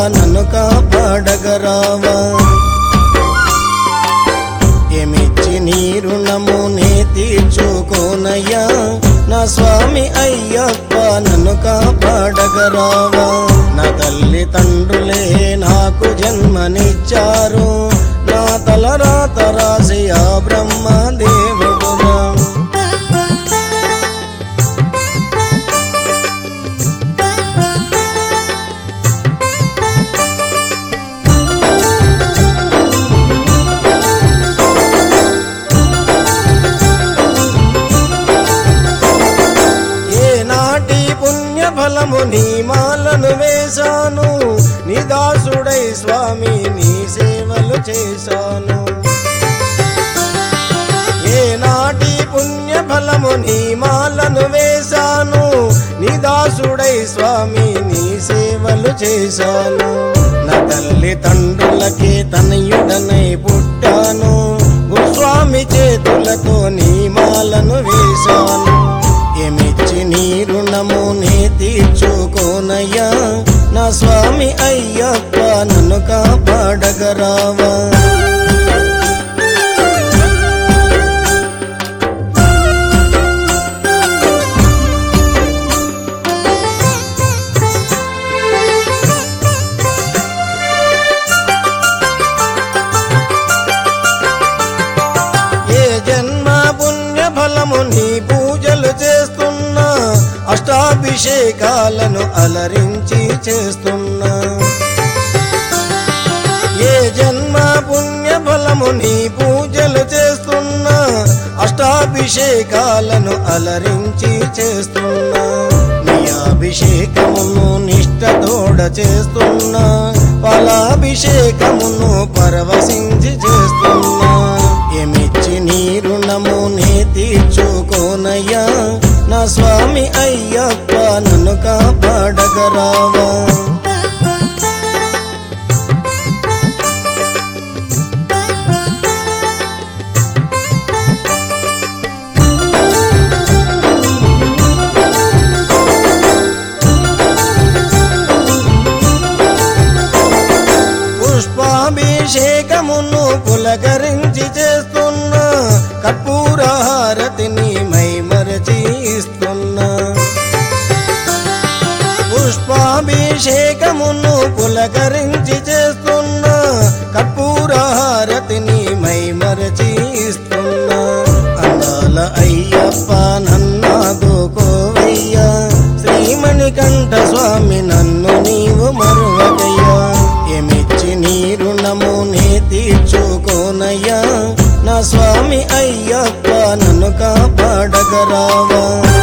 నన్ను కాపాడగరావా ఏమిచ్చి నీ రుణము నే తీర్చుకోనయ్యా నా స్వామి అయ్యప్ప నన్ను కాపాడగరావా నా తల్లి తండ్రులే నాకు జన్మనిచ్చారు నా తలరాత రాసి ఆ బ్రహ్మ దేవుడురా ఏ నాటి పుణ్య ఫలము నీ మాలను వేశాను నీ దాసుడై స్వామి నీ సేవలు చేశాను ఏ నాటి పుణ్య ఫలము నీ మాలను వేశాను నీ దాసుడై స్వామి నీ సేవలు చేశాను నా తల్లి తండ్రులకి తనయుడనై పుట్టాను భూస్వామి చేతులతో నీ మాలను వేశాను ఏమిచ్చి నీ రుణము నే తీర్చుకోనయ్యా నా స్వామి అయ్యప్ప నన్ను కాపాడగరావా ఏ జన్మ పుణ్య ఫలము నీ పూజలు చేస్తున్నా అష్టాభిషేకాలను అలరించి చేస్తున్నా ఏ జన్మ పుణ్య ఫలము నీ పూజలు చేస్తున్నా అష్టాభిషేకాలను అలరించి చేస్తున్నా నీ అభిషేకమును నిష్టతోడ చేస్తున్నా ఫలాభిషేకమును పరవశించి చేస్తున్నా ఏమిచ్చి నీ రుణము నే తీర్చుకోనయ్యా నా స్వామి అయ్యప్ప నన్ను కాపాడగరావా పుష్పాభిషేకమును పులకరించి చేస్తున్నా కర్పూర హారతిని మైమరచి ఇస్తున్నా పుష్పాభిషేకమును పులకరించి చేస్తున్నా కర్పూర హారతిని మైమరచి ఇస్తున్నా అందాల అయ్యప్ప నన్నాదుకోవయ్యా శ్రీమణి కంఠ స్వామి నన్ను నీవు మరువకయ్యా ఏమిచ్చి నీ రుణము నే తీర్చుకోనయ్యా నా స్వామి అయ్యప్ప నన్ను కాపాడగరావా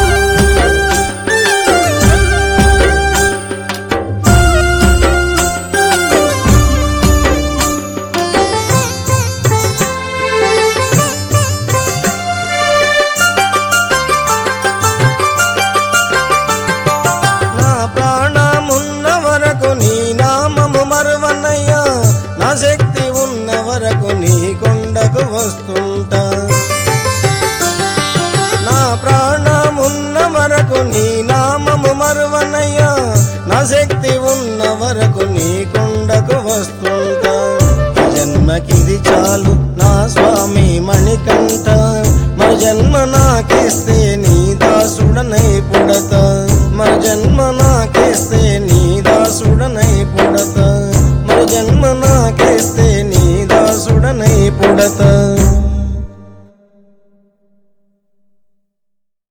నా ప్రాణమున్న వరకు నీ నామము మరువనయ్యా నా శక్తి ఉన్న వరకు నీ కొండకు వస్తుంటా నా ప్రాణమున్న వరకు నీ నామము మరువనయ్యా నా శక్తి ఉన్న వరకు నీ కొండకు వస్తుంటా ఈ జన్మకిది చాలు నా స్వామి మణికంఠ మన జన్మ నాకిస్తే నీ దాసుడనై పుడత మన జన్మ నాకిస్తే నీ దాసుడనై పుడత మన జన్మ నాకిస్తే నీ దాసుడనై పుడత